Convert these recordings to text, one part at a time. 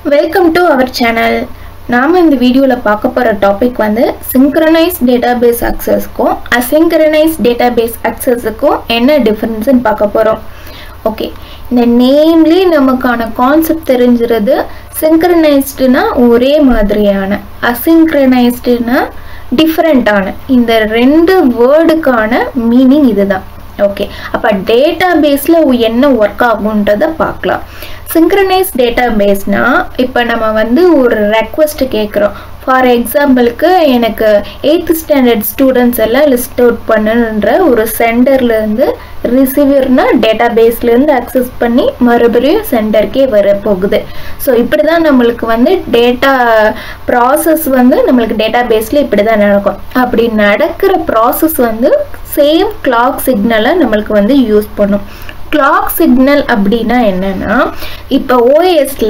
welcome to our channel நாம் இந்த வீடியோவில் பார்க்க போகிற டாபிக் வந்து சிங்க்ரனைஸ் டேட்டாபேஸ் அக்சஸ்க்கும் அசிங்க்ரனைஸ் டேட்டாபேஸ் அக்சஸுக்கும் என்ன டிஃப்ரென்ஸ்னு பார்க்க போகிறோம் ஓகே இந்த நேம்லேயே நமக்கான கான்செப்ட் தெரிஞ்சிருது சிங்க்ரனைஸ்டுனா ஒரே மாதிரியான அசிங்க்ரனைஸ்டுனா டிஃப்ரெண்ட்டான இந்த ரெண்டு வேர்டுக்கான மீனிங் இதுதான் ஓகே அப்போ டேட்டா பேஸில் என்ன ஒர்க் ஆகுன்றதை பார்க்கலாம் சிங்க்ரனைஸ் டேட்டா பேஸ்னால் இப்போ நம்ம வந்து ஒரு ரெக்வஸ்ட் கேட்குறோம் ஃபார் எக்ஸாம்பிளுக்கு எனக்கு எயித்து ஸ்டாண்டர்ட் ஸ்டூடெண்ட்ஸ் எல்லாம் லிஸ்ட் அவுட் பண்ணுன்ற ஒரு சென்டர்லேருந்து ரிசீவர்னா டேட்டா பேஸ்லேருந்து அக்சஸ் பண்ணி மறுபடியும் சென்டருக்கே வர போகுது ஸோ இப்படி தான் நம்மளுக்கு வந்து டேட்டா ப்ராசஸ் வந்து நம்மளுக்கு டேட்டா பேஸில் இப்படி தான் நடக்கும் அப்படி நடக்கிற ப்ராசஸ் வந்து சேம் கிளாக் சிக்னலை நம்மளுக்கு வந்து யூஸ் பண்ணும் கிளாக் சிக்னல் அப்படின்னா என்னன்னா இப்போ ஓஎஸில்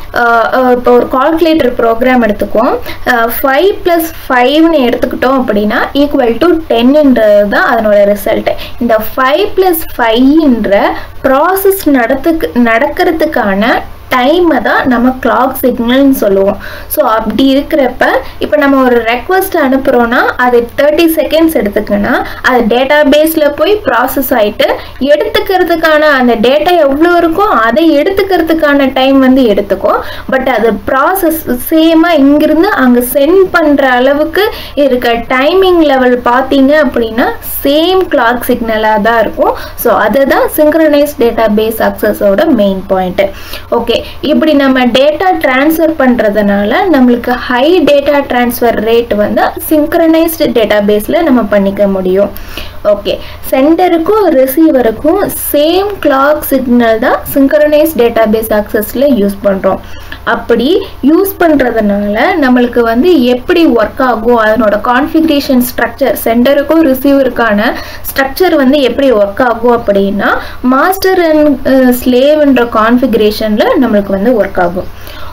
இப்போ ஒரு கால்குலேட்டர் ப்ரோக்ராம் எடுத்துக்குவோம் ஃபைவ் ப்ளஸ் ஃபைவ்னு எடுத்துக்கிட்டோம் அப்படின்னா ஈக்குவல் டு டென்ன்றது தான் அதனோட ரிசல்ட் இந்த ஃபைவ் ப்ளஸ் ஃபைவ்ன்ற ப்ராசஸ் நடத்துக்கு நடக்கிறதுக்கான டைமை தான் நம்ம கிளாக் சிக்னல்னு சொல்லுவோம் ஸோ அப்படி இருக்கிறப்ப இப்போ நம்ம ஒரு ரெக்வஸ்ட் அனுப்புகிறோன்னா அது தேர்ட்டி செகண்ட்ஸ் எடுத்துக்கன்னா அது டேட்டா பேஸில் போய் ப்ராசஸ் ஆகிட்டு எடுத்துக்கிறதுக்கான அந்த டேட்டா எவ்வளோ இருக்கோ அதை எடுத்துக்கிறதுக்கான டைம் வந்து எடுத்துக்கும் பட் அது ப்ராசஸ் சேமாக இங்கிருந்து அங்கே சென்ட் பண்ணுற அளவுக்கு இருக்க டைமிங் லெவல் பார்த்தீங்க அப்படின்னா சேம் கிளாக் சிக்னலாக தான் இருக்கும் ஸோ அதுதான் சிங்க்ரனைஸ் டேட்டா பேஸ் அக்சஸோட மெயின் பாயிண்ட்டு ஓகே இப்படி நம்ம டேட்டா டிரான்ஸ்ஃபர் பண்ணுறதுனால நம்மளுக்கு ஹை டேட்டா டிரான்ஸ்ஃபர் ரேட் வந்து சிங்க்ரனைஸ்டு டேட்டா பேஸில் நம்ம பண்ணிக்க முடியும் ஓகே சென்டருக்கும் ரிசீவருக்கும் சேம் கிளாக் சிக்னல் தான் சிங்க்ரனைஸ் டேட்டா பேஸ் ஆக்சஸில் யூஸ் பண்ணுறோம் அப்படி யூஸ் பண்ணுறதுனால நம்மளுக்கு வந்து எப்படி ஒர்க் ஆகும் அதனோட கான்ஃபிகரேஷன் ஸ்ட்ரக்சர் சென்டருக்கும் ரிசீவருக்கான ஸ்ட்ரக்சர் வந்து எப்படி ஒர்க் ஆகும் அப்படின்னா மாஸ்டர் அண்ட் ஸ்லேவ்ன்ற கான்ஃபிகரேஷனில் நம்மளுக்கு வந்து ஒர்க் ஆகும்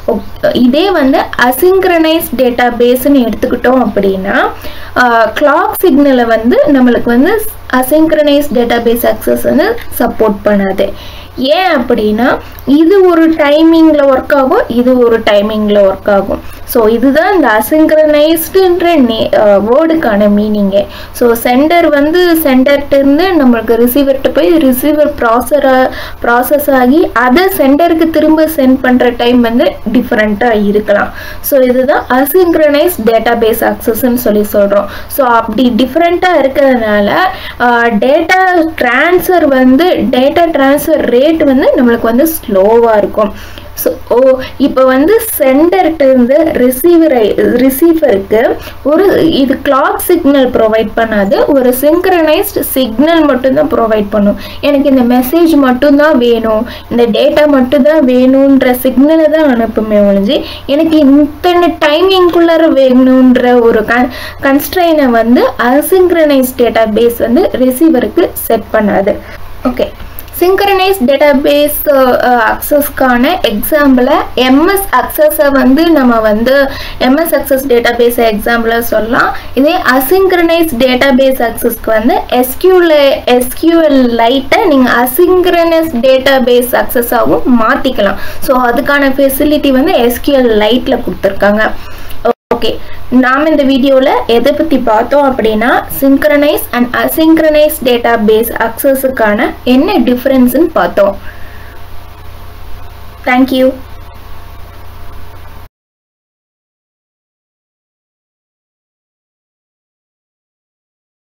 இதே வந்து அசிங்க்ரனைஸ் டேட்டா பேஸ்ன்னு எடுத்துக்கிட்டோம் அப்படின்னா கிளாக் சிக்னலை வந்து நம்மளுக்கு வந்து அசிங்க்ரனைஸ் டேட்டா பேஸ் அக்சஸ் வந்து சப்போர்ட் பண்ணாது ஏன் அப்படின்னா இது ஒரு டைமிங்கில் ஒர்க் ஆகும் இது ஒரு டைமிங்கில் ஒர்க் ஆகும் ஸோ இதுதான் இந்த அசிங்க்ரனைஸ்டுன்ற நே வேர்டுக்கான மீனிங்கே ஸோ சென்டர் வந்து சென்டர்கிட்டருந்து நம்மளுக்கு ரிசீவர்கிட்ட போய் ரிசீவர் ப்ராசராக ப்ராசஸ் ஆகி அதை சென்டருக்கு திரும்ப சென்ட் பண்ணுற டைம் வந்து டிஃப்ரெண்ட்டாக இருக்கலாம் ஸோ இதுதான் அசிங்க்ரனைஸ் டேட்டா பேஸ் அக்சஸ்ன்னு சொல்லி சொல்கிறோம் ஸோ அப்படி டிஃப்ரெண்ட்டாக இருக்கிறதுனால டேட்டா ட்ரான்ஸ்ஃபர் வந்து டேட்டா ட்ரான்ஸ்ஃபர் ரேட் வந்து நம்மளுக்கு வந்து ஸ்லோவாக இருக்கும் ஸோ ஓ இப்போ வந்து சென்டர்கிட்ட இருந்து ரிசீவரை ரிசீவருக்கு ஒரு இது கிளாக் சிக்னல் ப்ரொவைட் பண்ணாது ஒரு சிங்க்ரனைஸ்டு சிக்னல் மட்டும்தான் ப்ரொவைட் பண்ணும் எனக்கு இந்த மெசேஜ் மட்டும்தான் வேணும் இந்த டேட்டா மட்டும்தான் வேணுன்ற சிக்னலை தான் அனுப்புமே ஒழிஞ்சு எனக்கு இத்தனை டைமிங்குள்ளார வேணுன்ற ஒரு கன் கன்ஸ்ட்ரைனை வந்து அசிங்க்ரனைஸ் டேட்டா பேஸ் வந்து ரிசீவருக்கு செட் பண்ணாது ஓகே சிங்க்ரனைஸ் டேட்டாபேஸ் அக்சஸ்க்கான எக்ஸாம்பிளை எம்எஸ் அக்சஸை வந்து நம்ம வந்து எம்எஸ் அக்சஸ் டேட்டாபேஸ் எக்ஸாம்பிளாக சொல்லலாம் இதே அசிங்க்ரனைஸ் டேட்டாபேஸ் அக்சஸ்க்கு வந்து எஸ்கியூல எஸ்கியூஎல் லைட்டை நீங்கள் அசிங்க்ரனைஸ் டேட்டாபேஸ் அக்சஸாகவும் மாற்றிக்கலாம் ஸோ அதுக்கான ஃபெசிலிட்டி வந்து எஸ்கியூஎல் லைட்டில் கொடுத்துருக்காங்க ஓகே நாம் இந்த வீடியோவில் எதை பற்றி பார்த்தோம் அப்படின்னா synchronise and asynchronise data base அக்சஸுக்கான என்ன டிஃப்ரென்ஸ்னு பார்த்தோம் தேங்க்யூ